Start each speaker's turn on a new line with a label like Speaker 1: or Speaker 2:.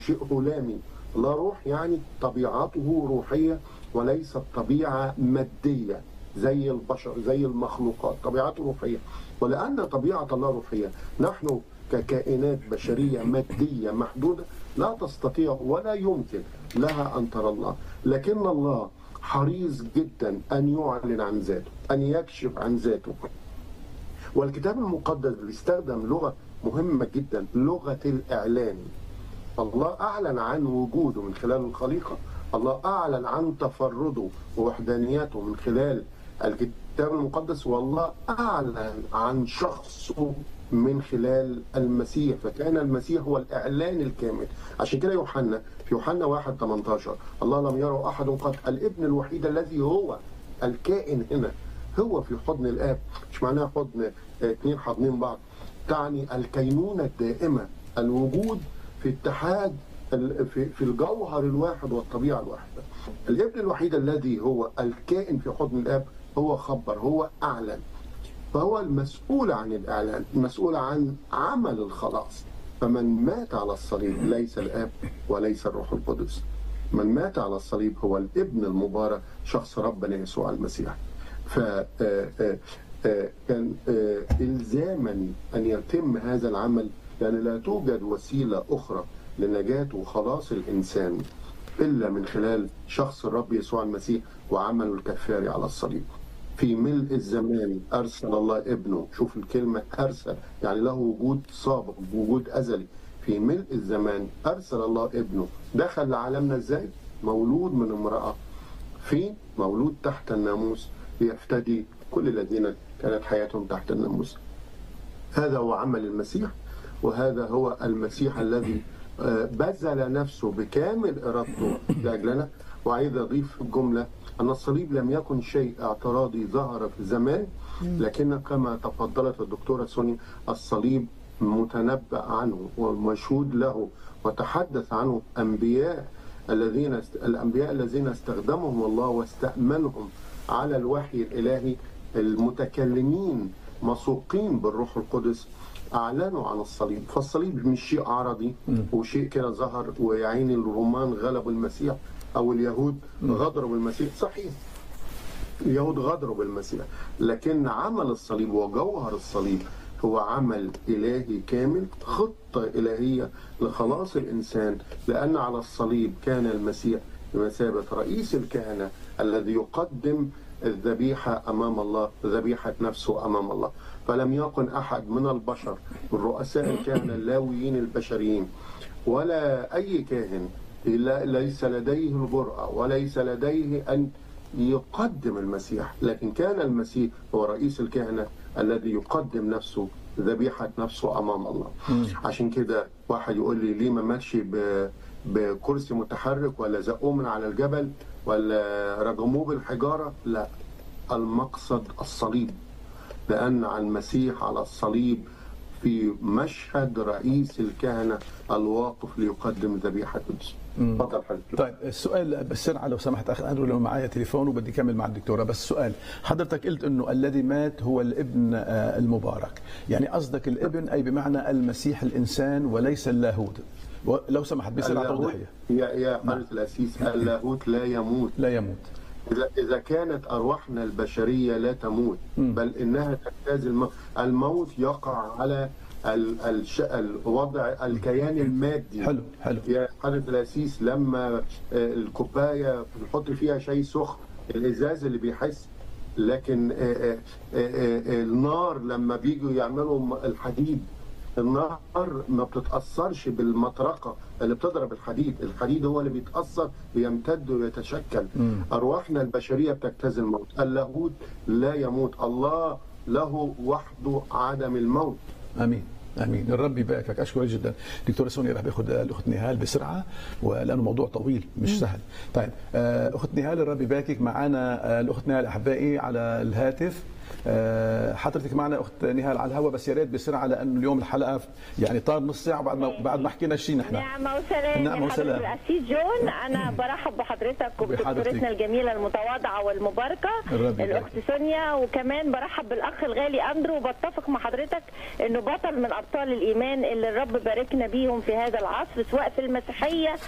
Speaker 1: شيء هلامي لا روح يعني طبيعته روحية وليست طبيعة مادية زي البشر زي المخلوقات طبيعته روحية ولأن طبيعة الله روحية نحن ككائنات بشرية مادية محدودة لا تستطيع ولا يمكن لها أن ترى الله لكن الله حريص جدا أن يعلن عن ذاته أن يكشف عن ذاته والكتاب المقدس بيستخدم لغة مهمة جدا لغة الإعلان الله أعلن عن وجوده من خلال الخليقة الله أعلن عن تفرده ووحدانيته من خلال الكتاب المقدس والله أعلن عن شخصه من خلال المسيح فكان المسيح هو الإعلان الكامل عشان كده يوحنا في يوحنا 1 18 الله لم يره أحد قط الابن الوحيد الذي هو الكائن هنا هو في حضن الآب مش معناها حضن اثنين حاضنين بعض تعني الكينونة الدائمة الوجود في اتحاد في في الجوهر الواحد والطبيعه الواحده. الابن الوحيد الذي هو الكائن في حضن الاب هو خبر هو اعلن. فهو المسؤول عن الاعلان، المسؤول عن عمل الخلاص. فمن مات على الصليب ليس الاب وليس الروح القدس. من مات على الصليب هو الابن المبارك شخص ربنا يسوع المسيح. ف كان الزاما ان يتم هذا العمل لان لا توجد وسيله اخرى لنجاة وخلاص الإنسان إلا من خلال شخص الرب يسوع المسيح وعمله الكفاري على الصليب في ملء الزمان أرسل الله ابنه شوف الكلمة أرسل يعني له وجود سابق وجود أزلي في ملء الزمان أرسل الله ابنه دخل لعالمنا إزاي مولود من امرأة في مولود تحت الناموس ليفتدي كل الذين كانت حياتهم تحت الناموس هذا هو عمل المسيح وهذا هو المسيح الذي بذل نفسه بكامل ارادته لاجلنا وعايز اضيف في الجمله ان الصليب لم يكن شيء اعتراضي ظهر في زمان لكن كما تفضلت الدكتوره سوني الصليب متنبأ عنه ومشهود له وتحدث عنه انبياء الذين الانبياء الذين استخدمهم الله واستأمنهم على الوحي الالهي المتكلمين مسوقين بالروح القدس اعلنوا عن الصليب فالصليب مش شيء عرضي وشيء كده ظهر ويعين الرومان غلبوا المسيح او اليهود غدروا بالمسيح صحيح اليهود غدروا بالمسيح لكن عمل الصليب وجوهر الصليب هو عمل إلهي كامل خطة إلهية لخلاص الإنسان لأن على الصليب كان المسيح بمثابة رئيس الكهنة الذي يقدم الذبيحة أمام الله ذبيحة نفسه أمام الله فلم يكن أحد من البشر من رؤساء الكهنة اللاويين البشريين ولا أي كاهن ليس لديه الجرأة وليس لديه أن يقدم المسيح لكن كان المسيح هو رئيس الكهنة الذي يقدم نفسه ذبيحة نفسه أمام الله عشان كده واحد يقول لي ليه ما ماشي بكرسي متحرك ولا زقوه من على الجبل ولا رجموه بالحجارة لا المقصد الصليب لأن على المسيح على الصليب في مشهد رئيس الكهنة الواقف ليقدم ذبيحة قدس
Speaker 2: تفضل حضرتك طيب السؤال بسرعه لو سمحت اخ اندرو لو معايا تليفون وبدي اكمل مع الدكتوره بس سؤال حضرتك قلت انه الذي مات هو الابن المبارك يعني قصدك الابن اي بمعنى المسيح الانسان وليس اللاهوت لو سمحت بسرعه توضيحيه
Speaker 1: يا يا حضره الاسيس اللاهوت لا يموت
Speaker 2: لا يموت
Speaker 1: إذا إذا كانت أرواحنا البشرية لا تموت بل إنها تجتاز الموت الموت يقع على الوضع الكيان المادي
Speaker 2: حلو حلو
Speaker 1: يا حضرة الأسيس لما الكوباية بنحط فيها شيء سخن الإزاز اللي بيحس لكن النار لما بيجوا يعملوا الحديد النار ما بتتأثرش بالمطرقة اللي بتضرب الحديد الحديد هو اللي بيتأثر بيمتد ويتشكل م. أرواحنا البشرية بتجتاز الموت اللاهوت لا يموت الله له وحده عدم الموت
Speaker 2: امين امين الرب يباركك اشكرك جدا دكتوره سونيا رح باخذ الاخت نهال بسرعه ولانه موضوع طويل مش سهل طيب اخت نهال الرب يباركك معنا الاخت نهال احبائي على الهاتف آه، حضرتك معنا اخت نهال على الهواء بس يا ريت بسرعه لانه اليوم الحلقه يعني طار نص ساعه بعد ما بعد ما حكينا شيء نحن
Speaker 3: نعمة وسلام
Speaker 2: نعمة
Speaker 3: يا حضرة
Speaker 2: وسلام.
Speaker 3: الأسيس جون أنا برحب بحضرتك
Speaker 2: وبحضرتك.
Speaker 3: وبدكتورتنا الجميلة المتواضعة والمباركة
Speaker 2: الرب يبارك
Speaker 3: الأخت سونيا وكمان برحب بالأخ الغالي أندرو وبتفق مع حضرتك إنه بطل من أبطال الإيمان اللي الرب باركنا بيهم في هذا العصر سواء في المسيحية